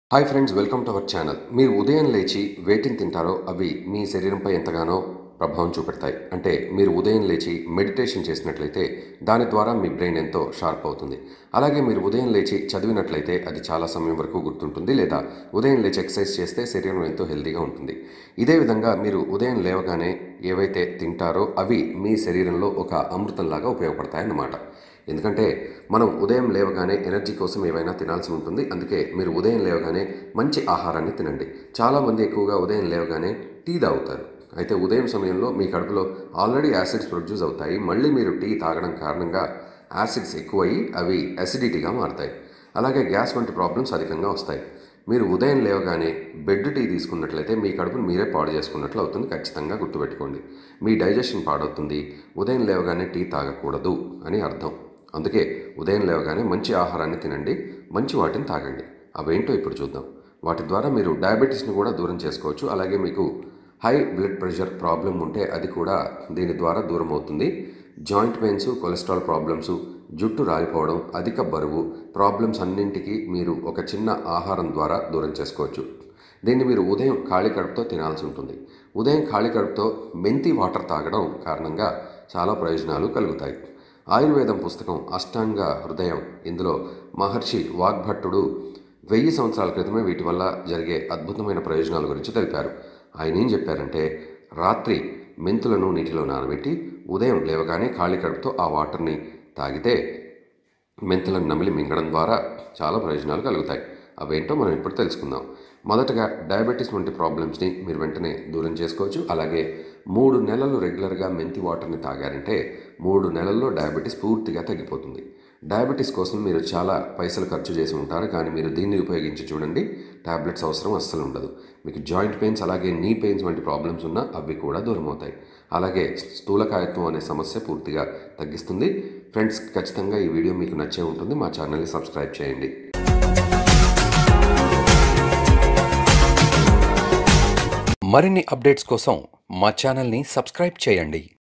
hi friends welcome to our channel మీరు ఉదయం లేచి వేటిని తింటారో అవి మీ శరీరంపై ఎంతగానో ప్రభావం చూపెడతాయి అంటే మీరు ఉదయం లేచి మెడిటేషన్ చేసినట్లయితే దాని ద్వారా మీ బ్రెయిన్ ఎంతో షార్ప్ అవుతుంది అలాగే మీరు ఉదయం లేచి చదివినట్లయితే అది చాలా సమయం వరకు గుర్తుంటుంది లేదా ఉదయం లేచి ఎక్సర్సైజ్ చేస్తే శరీరం ఎంతో హెల్తీగా ఉంటుంది ఇదే విధంగా మీరు ఉదయం లేవగానే ఏవైతే తింటారో అవి మీ శరీరంలో ఒక అమృతంలాగా ఉపయోగపడతాయన్నమాట ఎందుకంటే మనం ఉదయం లేవగానే ఎనర్జీ కోసం ఏవైనా తినాల్సి ఉంటుంది అందుకే మీరు ఉదయం లేవగానే మంచి ఆహారాన్ని తినండి చాలామంది ఎక్కువగా ఉదయం లేవగానే టీ తాగుతారు అయితే ఉదయం సమయంలో మీ కడుపులో ఆల్రెడీ యాసిడ్స్ ప్రొడ్యూస్ అవుతాయి మళ్ళీ మీరు టీ తాగడం కారణంగా యాసిడ్స్ ఎక్కువయ్యి అవి అసిడిటీగా మారుతాయి అలాగే గ్యాస్ వంటి ప్రాబ్లమ్స్ అధికంగా వస్తాయి మీరు ఉదయం లేవగానే బెడ్ టీ తీసుకున్నట్లయితే మీ కడుపును మీరే పాడు చేసుకున్నట్లు అవుతుంది ఖచ్చితంగా గుర్తుపెట్టుకోండి మీ డైజెషన్ పాడవుతుంది ఉదయం లేవగానే టీ తాగకూడదు అని అర్థం అందుకే ఉదయం లేవగానే మంచి ఆహారాన్ని తినండి మంచి వాటిని తాగండి అవేంటో ఇప్పుడు చూద్దాం వాటి ద్వారా మీరు డయాబెటీస్ని కూడా దూరం చేసుకోవచ్చు అలాగే మీకు హై బ్లడ్ ప్రెషర్ ప్రాబ్లం ఉంటే అది కూడా దీని ద్వారా దూరం అవుతుంది జాయింట్ పెయిన్స్ కొలెస్ట్రాల్ ప్రాబ్లమ్స్ జుట్టు రాలిపోవడం అధిక బరువు ప్రాబ్లమ్స్ అన్నింటికి మీరు ఒక చిన్న ఆహారం ద్వారా దూరం చేసుకోవచ్చు దీన్ని మీరు ఉదయం ఖాళీ కడుపుతో తినాల్సి ఉంటుంది ఉదయం ఖాళీ కడుపుతో మెంతి వాటర్ తాగడం కారణంగా చాలా ప్రయోజనాలు కలుగుతాయి ఆయుర్వేదం పుస్తకం అష్టాంగ హృదయం ఇందులో మహర్షి వాగ్భట్టుడు వెయ్యి సంవత్సరాల క్రితమే వీటి వల్ల జరిగే అద్భుతమైన ప్రయోజనాల గురించి తెలిపారు ఆయన ఏం చెప్పారంటే రాత్రి మెంతులను నీటిలో నానబెట్టి ఉదయం లేవగానే ఖాళీ కడుపుతో ఆ వాటర్ని తాగితే మెంతులను నమిలి మింగడం ద్వారా చాలా ప్రయోజనాలు కలుగుతాయి అవేంటో మనం ఇప్పుడు తెలుసుకుందాం మొదటగా డయాబెటీస్ వంటి ప్రాబ్లమ్స్ని మీరు వెంటనే దూరం చేసుకోవచ్చు అలాగే మూడు నెలలు రెగ్యులర్గా మెంతి వాటర్ని తాగారంటే మూడు నెలల్లో డయాబెటీస్ పూర్తిగా తగ్గిపోతుంది డయాబెటీస్ కోసం మీరు చాలా పైసలు ఖర్చు చేసి ఉంటారు కానీ మీరు దీన్ని ఉపయోగించి చూడండి టాబ్లెట్స్ అవసరం అస్సలు ఉండదు మీకు జాయింట్ పెయిన్స్ అలాగే నీ పెయిన్స్ వంటి ప్రాబ్లమ్స్ ఉన్నా అవి కూడా దూరం అవుతాయి అలాగే స్థూలకాయత్వం అనే సమస్య పూర్తిగా తగ్గిస్తుంది ఫ్రెండ్స్ ఖచ్చితంగా ఈ వీడియో మీకు నచ్చే ఉంటుంది మా ఛానల్ని సబ్స్క్రైబ్ చేయండి మరిన్ని అప్డేట్స్ కోసం మా ఛానల్ని సబ్స్క్రైబ్ చేయండి